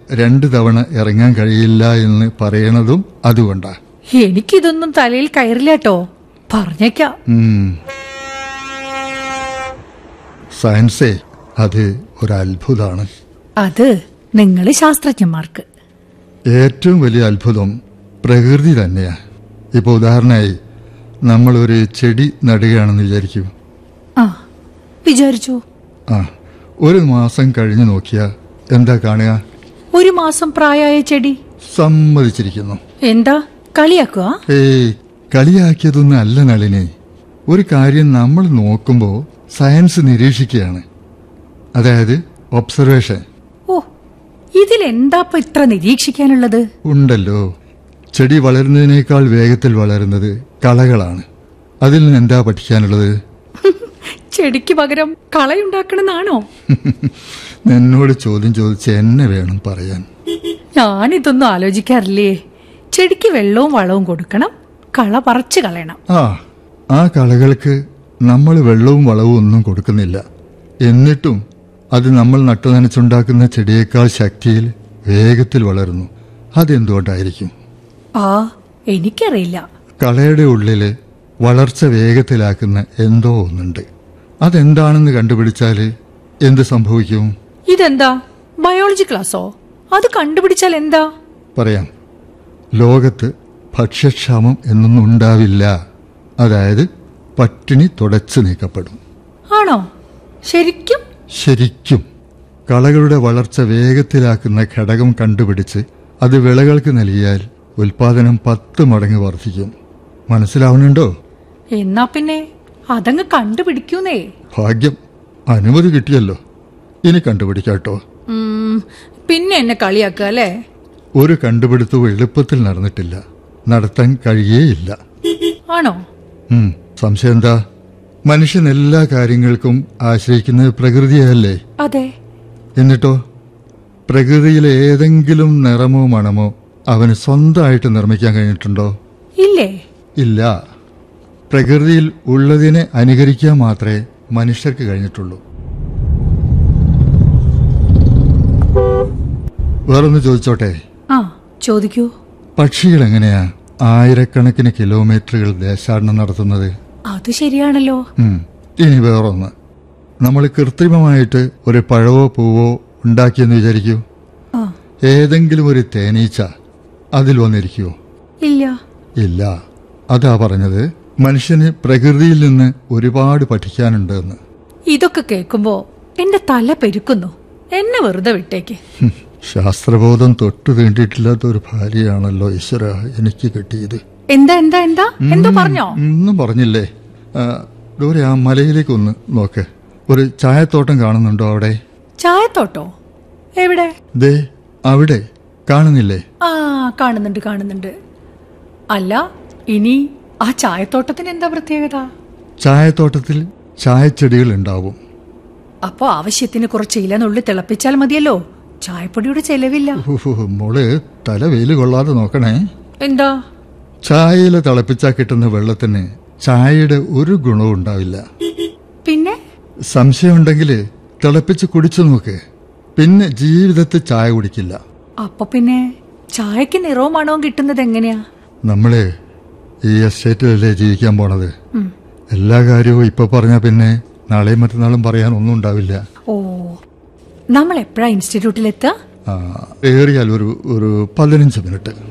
രണ്ട് തവണ ഇറങ്ങാൻ കഴിയില്ല എന്ന് പറയണതും അതുകൊണ്ടാ എനിക്കിതൊന്നും തലയിൽ കയറില്ല കേട്ടോ പറഞ്ഞേക്കാം ഉം. സയൻസേ അത് ഒരു അത്ഭുതമാണ് അത് നിങ്ങള് ശാസ്ത്രജ്ഞന്മാർക്ക് ഏറ്റവും വലിയ അത്ഭുതം പ്രകൃതി തന്നെയാ ഇപ്പൊ ഉദാഹരണമായി നമ്മളൊരു ചെടി നടുകയാണെന്ന് വിചാരിക്കൂ ആ വിചാരിച്ചു ആ ഒരു മാസം കഴിഞ്ഞു നോക്കിയാ എന്താ കാണുക ഒരു മാസം പ്രായമായ ചെടി സമ്മതിച്ചിരിക്കുന്നു എന്താ കളിയാക്കുക ഏയ് കളിയാക്കിയതൊന്നും അല്ല നളിനി ഒരു കാര്യം നമ്മൾ നോക്കുമ്പോൾ സയൻസ് നിരീക്ഷിക്കുകയാണ് അതായത് ഒബ്സർവേഷൻ ഓ ഇതിലെന്താപ്പ ഇത്ര നിരീക്ഷിക്കാനുള്ളത് ഉണ്ടല്ലോ ചെടി വളരുന്നതിനേക്കാൾ വേഗത്തിൽ വളരുന്നത് കളകളാണ് അതിൽ നിന്ന് എന്താ പഠിക്കാനുള്ളത് ചെടിക്ക് പകരം കളയുണ്ടാക്കണമെന്നാണോ എന്നോട് ചോദ്യം ചോദിച്ച് എന്നെ വേണം പറയാൻ ഞാനിതൊന്നും ആലോചിക്കാറില്ലേ ചെടിക്ക് വെള്ളവും വളവും കൊടുക്കണം കള പറിച്ചു കളയണം ആ ആ കളകൾക്ക് നമ്മൾ വെള്ളവും വളവും ഒന്നും കൊടുക്കുന്നില്ല എന്നിട്ടും അത് നമ്മൾ നട്ടുനനച്ചുണ്ടാക്കുന്ന ചെടിയേക്കാൾ ശക്തിയിൽ വേഗത്തിൽ വളരുന്നു അതെന്തുകൊണ്ടായിരിക്കും ആ എനിക്കറിയില്ല കളയുടെ ഉള്ളില് വളർച്ച വേഗത്തിലാക്കുന്ന എന്തോ ഒന്നുണ്ട് അതെന്താണെന്ന് കണ്ടുപിടിച്ചാൽ എന്ത് സംഭവിക്കും ഇതെന്താ ബയോളജി ക്ലാസ്സോ അത് കണ്ടുപിടിച്ചാൽ എന്താ പറയാം ലോകത്ത് ഭക്ഷ്യക്ഷാമം എന്നൊന്നും ഉണ്ടാവില്ല അതായത് പട്ടിണി തുടച്ചു നീക്കപ്പെടും ആണോ ശരിക്കും ശരിക്കും കളകളുടെ വളർച്ച വേഗത്തിലാക്കുന്ന ഘടകം കണ്ടുപിടിച്ച് അത് വിളകൾക്ക് നൽകിയാൽ ഉൽപാദനം പത്ത് മടങ്ങ് വർദ്ധിക്കും മനസ്സിലാവുന്നുണ്ടോ എന്നാ പിന്നെ അതങ്ങ് കണ്ടുപിടിക്കൂന്നേ ഭാഗ്യം അനുമതി കിട്ടിയല്ലോ ഇനി കണ്ടുപിടിക്കാട്ടോ ഉം, പിന്നെ എന്നെ കളിയാക്കുക അല്ലേ ഒരു കണ്ടുപിടുത്തവും എളുപ്പത്തിൽ നടന്നിട്ടില്ല നടത്താൻ കഴിയേയില്ല ആണോ ഉം, സംശയം എന്താ മനുഷ്യൻ എല്ലാ കാര്യങ്ങൾക്കും ആശ്രയിക്കുന്നത് പ്രകൃതിയല്ലേ അതെ എന്നിട്ടോ പ്രകൃതിയിലെ ഏതെങ്കിലും നിറമോ മണമോ അവന് സ്വന്തമായിട്ട് നിർമ്മിക്കാൻ കഴിഞ്ഞിട്ടുണ്ടോ ഇല്ലേ ഇല്ല പ്രകൃതിയിൽ ഉള്ളതിനെ അനുകരിക്കാൻ മാത്രമേ മനുഷ്യർക്ക് കഴിഞ്ഞിട്ടുള്ളൂ വേറൊന്ന് ചോദിച്ചോട്ടെ ആ ചോദിക്കൂ പക്ഷികൾ എങ്ങനെയാ ആയിരക്കണക്കിന് കിലോമീറ്ററുകൾ ദേശാടനം നടത്തുന്നത് അത് ശരിയാണല്ലോ ഉം. ഇനി വേറൊന്ന് നമ്മൾ കൃത്രിമമായിട്ട് ഒരു പഴവോ പൂവോ ഉണ്ടാക്കിയെന്ന് വിചാരിക്കൂ ആ ഏതെങ്കിലും ഒരു തേനീച്ച അതിൽ വന്നിരിക്കുവോ ഇല്ല ഇല്ല അതാ പറഞ്ഞത് മനുഷ്യന് പ്രകൃതിയിൽ നിന്ന് ഒരുപാട് പഠിക്കാനുണ്ട് എന്ന് ഇതൊക്കെ കേൾക്കുമ്പോ എന്റെ തല പെരുക്കുന്നു എന്നെ വെറുതെ വിട്ടേക്ക് ഹും, ശാസ്ത്രബോധം തൊട്ടു തീണ്ടിയിട്ടില്ലാത്ത ഒരു ഭാര്യയാണല്ലോ ഈശ്വര എനിക്ക് കിട്ടിയത് എന്താ എന്താ എന്താ എന്തോ പറഞ്ഞോ ഒന്നും പറഞ്ഞില്ലേ ആ, ദൂരെ ആ മലയിലേക്ക് ഒന്ന് നോക്ക് ഒരു ചായത്തോട്ടം കാണുന്നുണ്ടോ അവിടെ ചായത്തോട്ടോ എവിടെ ദേ അവിടെ കാണുന്നില്ലേ ആ കാണുന്നുണ്ട് കാണുന്നുണ്ട് അല്ല ഇനി ആ ചായത്തോട്ടത്തിന് എന്താ പ്രത്യേകത ചായത്തോട്ടത്തിൽ ചായച്ചെടികൾ ഉണ്ടാവും അപ്പോ ആവശ്യത്തിന് കുറച്ച് ഇലനുള്ളി തിളപ്പിച്ചാൽ മതിയല്ലോ ചായപ്പൊടിയുടെ ചെലവില്ല ഉഹ്, മോള് തല വെയിൽ കൊള്ളാതെ നോക്കണേ എന്താ ചായയില തിളപ്പിച്ചാൽ കിട്ടുന്ന വെള്ളത്തിന് ചായയുടെ ഒരു ഗുണവും ഉണ്ടാവില്ല പിന്നെ സംശയമുണ്ടെങ്കിൽ തിളപ്പിച്ച് കുടിച്ചു നോക്ക് പിന്നെ ജീവിതത്തിൽ ചായ കുടിക്കില്ല അപ്പൊ പിന്നെ ചായക്ക് നിറവും മണവും കിട്ടുന്നത് എങ്ങനെയാ നമ്മള് ഈ എസ്റ്റേറ്റിലല്ലേ ജീവിക്കാൻ പോണത് എല്ലാ കാര്യവും ഇപ്പൊ പറഞ്ഞാ പിന്നെ നാളെയും മറ്റന്നാളും പറയാൻ ഒന്നും ഉണ്ടാവില്ല ഓ നമ്മൾ എപ്പോഴാ ഇൻസ്റ്റിറ്റ്യൂട്ടിലെത്തുക ആ, ഏറിയാൽ ഒരു ഒരു പതിനഞ്ച് മിനിറ്റ്